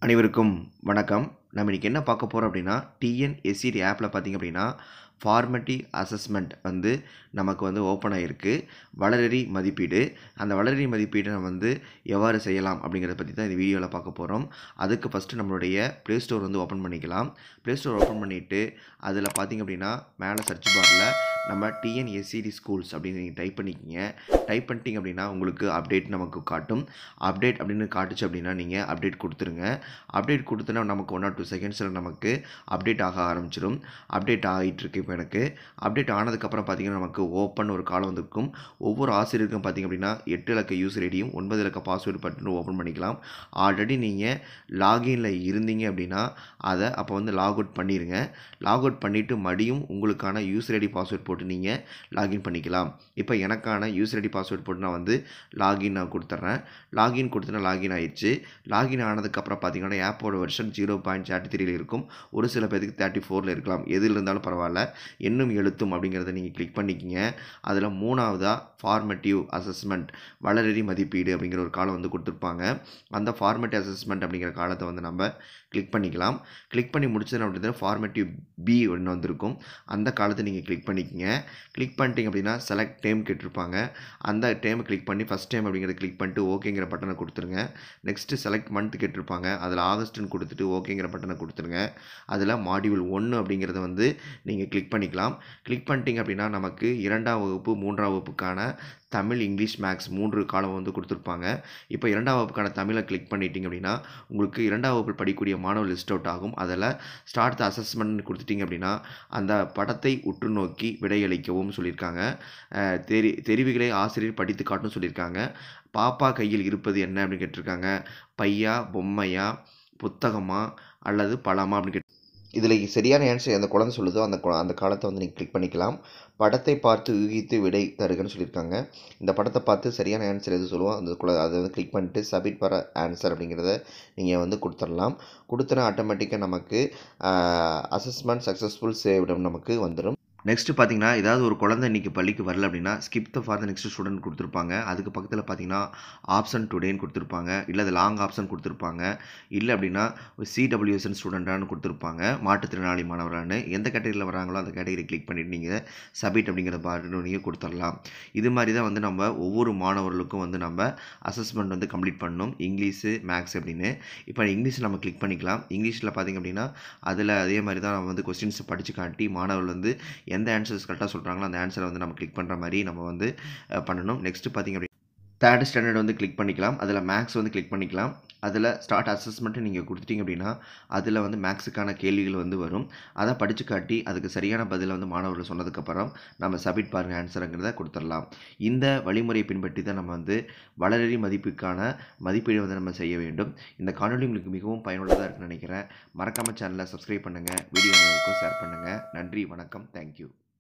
அனைவருக்கும் வணக்கம் நம்ம இன்றைக்கி என்ன பார்க்க போகிறோம் அப்படின்னா டிஎன்எஸ்சிடி ஆப்பில் பார்த்திங்க அப்படின்னா ஃபார்மேட்டிவ் அசஸ்மெண்ட் வந்து நமக்கு வந்து ஓப்பன் ஆகிருக்கு வளரறி மதிப்பீடு அந்த வளரறி மதிப்பீடை நம்ம வந்து எவ்வாறு செய்யலாம் அப்படிங்கிறத பற்றி தான் இந்த வீடியோவில் பார்க்க போகிறோம் அதுக்கு ஃபஸ்ட்டு நம்மளுடைய ப்ளே ஸ்டோர் வந்து ஓப்பன் பண்ணிக்கலாம் ப்ளே ஸ்டோர் ஓப்பன் பண்ணிவிட்டு அதில் பார்த்திங்க அப்படின்னா மேலே சர்ச் பாரில் நம்ம டிஎன்எஸ்சிடி ஸ்கூல்ஸ் அப்படின்னு நீங்கள் டைப் பண்ணிக்கிங்க டைப் பண்ணிட்டீங்க அப்படின்னா உங்களுக்கு அப்டேட் நமக்கு காட்டும் அப்டேட் அப்படின்னு காட்டுச்சு அப்படின்னா நீங்கள் அப்டேட் கொடுத்துருங்க அப்டேட் கொடுத்தனா நமக்கு ஒன் ஆர் டூ செகண்ட்ஸில் நமக்கு அப்டேட் ஆக ஆரம்பிச்சிடும் அப்டேட் ஆகிட்டு இருக்கு இப்போ எனக்கு அப்டேட் ஆனதுக்கப்புறம் பார்த்திங்கன்னா நமக்கு ஓப்பன் ஒரு காலம் வந்திருக்கும் ஒவ்வொரு ஆசிரியருக்கும் பார்த்திங்க அப்படின்னா எட்டு இலக்க யூசர் ஐடியும் ஒன்பது இலக்க பாஸ்வேர்டு பட்டன் ஓப்பன் பண்ணிக்கலாம் ஆல்ரெடி நீங்கள் லாகின்ல இருந்தீங்க அப்படின்னா அதை அப்போ வந்து லாக் அவுட் பண்ணிடுங்க லாக் அவுட் பண்ணிவிட்டு மறுபடியும் உங்களுக்கான யூசர் ஐடி பாஸ்வேர்ட் போட்டு நீங்கள் லாகின் பண்ணிக்கலாம் இப்போ எனக்கான யூசர் ஐடி பாஸ்வேர்ட் போட்டு நான் வந்து லாகின் நான் கொடுத்துட்றேன் லாகின் கொடுத்துனா லாகின் ஆயிடுச்சு லாகின் ஆனதுக்கப்புறம் பார்த்தீங்கன்னா ஆப்போட வெர்ஷன் ஜீரோ பாயிண்ட் தேர்ட்டி த்ரீல இருக்கும் ஒரு சில பேருக்கு தேர்ட்டி ஃபோரில் இருக்கலாம் எதில் இருந்தாலும் பரவாயில்ல இன்னும் எழுத்தும் அப்படிங்கிறத நீங்கள் கிளிக் பண்ணிக்கிங்க அதில் மூணாவதாக ஃபார்மேட்டிவ் அசஸ்மெண்ட் வளரறி மதிப்பீடு அப்படிங்கிற ஒரு காலம் வந்து கொடுத்துருப்பாங்க அந்த ஃபார்மேட்டிவ் அசஸ்மெண்ட் அப்படிங்கிற காலத்தை வந்து நம்ம கிளிக் பண்ணிக்கலாம் கிளிக் பண்ணி முடிச்சது அப்படின்னா ஃபார்மேட்டிவ் பி ஒன்று வந்திருக்கும் அந்த காலத்தை நீங்கள் கிளிக் பண்ணிக்கிங்க கிளிக் பண்ணிட்டீங்க அப்படின்னா செலக்ட் டைம் கேட்டிருப்பாங்க அந்த டைமை கிளிக் பண்ணி ஃபஸ்ட் டைம் அப்படிங்கிறத கிளிக் பண்ணிட்டு ஓகேங்கிற பட்டனை கொடுத்துருங்க நெக்ஸ்ட்டு செலக்ட் மந்த் கேட்டிருப்பாங்க அதில் ஆகஸ்ட்டுன்னு கொடுத்துட்டு ஓகேங்கிற பட்டனை கொடுத்துருங்க அதில் மாடியூல் ஒன்று அப்படிங்கிறத வந்து நீங்கள் கிளிக் பண்ணிக்கலாம் கிளிக் பண்ணிட்டீங்க அப்படின்னா நமக்கு இரண்டாம் வகுப்பு மூன்றாம் வகுப்புக்கான தமிழ் இங்கிலீஷ் மேக்ஸ் மூன்று காலம் வந்து கொடுத்துருப்பாங்க இப்போ இரண்டாம் வகுப்புக்கான தமிழை கிளிக் பண்ணிட்டீங்க அப்படின்னா உங்களுக்கு இரண்டாம் வகுப்பில் படிக்கக்கூடிய மாணவர் லிஸ்ட் அவுட் ஆகும் அதில் ஸ்டார்ட் த அசஸ்மெண்ட் கொடுத்துட்டீங்க அப்படின்னா அந்த படத்தை உற்று நோக்கி விடையளிக்கவும் சொல்லியிருக்காங்க அஹ் தெரி தெரிவுகளை ஆசிரியர் படித்து காட்டணும் சொல்லியிருக்காங்க பாப்பா கையில் இருப்பது என்ன அப்படின்னு கேட்டிருக்காங்க பையா பொம்மையா புத்தகமா அல்லது பழமா அப்படின்னு கேட்டு இதில் சரியான ஆன்சர் எந்த குழந்தை சொல்லுதோ அந்த கு- அந்த காலத்தை வந்து நீங்கள் கிளிக் பண்ணிக்கலாம் படத்தை பார்த்து ஊகித்து விடை தருகன்னு சொல்லியிருக்காங்க இந்த படத்தை பார்த்து சரியான ஆன்சர் எது சொல்லுவோம் அந்த குழ அதை வந்து கிளிக் பண்ணிட்டு சப்மிட் வர ஆன்சர் அப்படிங்கிறத நீங்கள் வந்து கொடுத்துடலாம் கொடுத்தனா ஆட்டோமேட்டிக்காக நமக்கு அசஸ்மெண்ட் சக்ஸஸ்ஃபுல் சேவ்டம் நமக்கு வந்துடும் நெக்ஸ்ட்டு பார்த்தீங்கன்னா ஏதாவது ஒரு குழந்தை இன்றைக்கி பள்ளிக்கு வரல அப்படின்னா skip the for the next student கொடுத்துருப்பாங்க அதுக்கு பக்கத்தில் பார்த்தீங்கன்னா ஆப்ஷன் டுடேன்னு கொடுத்துருப்பாங்க இல்லை அது லாங் ஆப்ஷன் கொடுத்துருப்பாங்க இல்லை அப்படின்னா சிடபிள்யூஎஸ்என் ஸ்டூடெண்ட்டானு கொடுத்துருப்பாங்க மாற்றுத்திறனாளி மாணவரானு எந்த கேட்டகரியில் வராங்களோ அந்த கேட்டகரி கிளிக் பண்ணிட்டு நீங்கள் சப்மிட் அப்படிங்கிற பாட்டு நீங்கள் கொடுத்துடலாம் இது மாதிரி தான் வந்து நம்ம ஒவ்வொரு மாணவர்களுக்கும் வந்து நம்ம அசஸ்மெண்ட் வந்து கம்ப்ளீட் பண்ணணும் இங்கிலீஷு மேக்ஸ் அப்படின்னு இப்போ இங்கிலீஷ் நம்ம கிளிக் பண்ணிக்கலாம் இங்கிலீஷில் பார்த்திங்க அப்படின்னா அதில் அதே மாதிரி தான் நம்ம வந்து கொஸ்டின்ஸ் படித்து காட்டி மாணவர்கள் வந்து எந்த ஆன்சர்ஸ் கரெக்டாக சொல்கிறாங்களோ அந்த ஆன்சரை வந்து நம்ம கிளிக் பண்ணுற மாதிரி நம்ம வந்து அஹ், பண்ணணும் நெக்ஸ்ட்டு பார்த்திங்க அப்படின்னா தேர்ட் ஸ்டாண்டர்ட் வந்து கிளிக் பண்ணிக்கலாம் அதில் மேக்ஸ் வந்து கிளிக் பண்ணிக்கலாம் அதில் ஸ்டார்ட் அசஸ்மெண்ட்டு நீங்கள் கொடுத்துட்டீங்க அப்படின்னா அதில் வந்து மேக்ஸுக்கான கேள்விகள் வந்து வரும் அதை படித்து காட்டி அதுக்கு சரியான பதிலை வந்து மாணவர்கள் சொன்னதுக்கப்புறம் நம்ம சப்மிட் பாருங்கள் ஆன்சருங்கிறத கொடுத்துடலாம் இந்த வழிமுறையை பின்பற்றி தான் நம்ம வந்து வளரறி மதிப்புக்கான மதிப்பீடு வந்து நம்ம செய்ய வேண்டும் இந்த காணொலி உங்களுக்கு மிகவும் பயனுள்ளதாக இருக்குன்னு நினைக்கிறேன் மறக்காமல் சேனலை சப்ஸ்கிரைப் பண்ணுங்கள் வீடியோ ஷேர் பண்ணுங்கள் நன்றி வணக்கம் தேங்க்யூ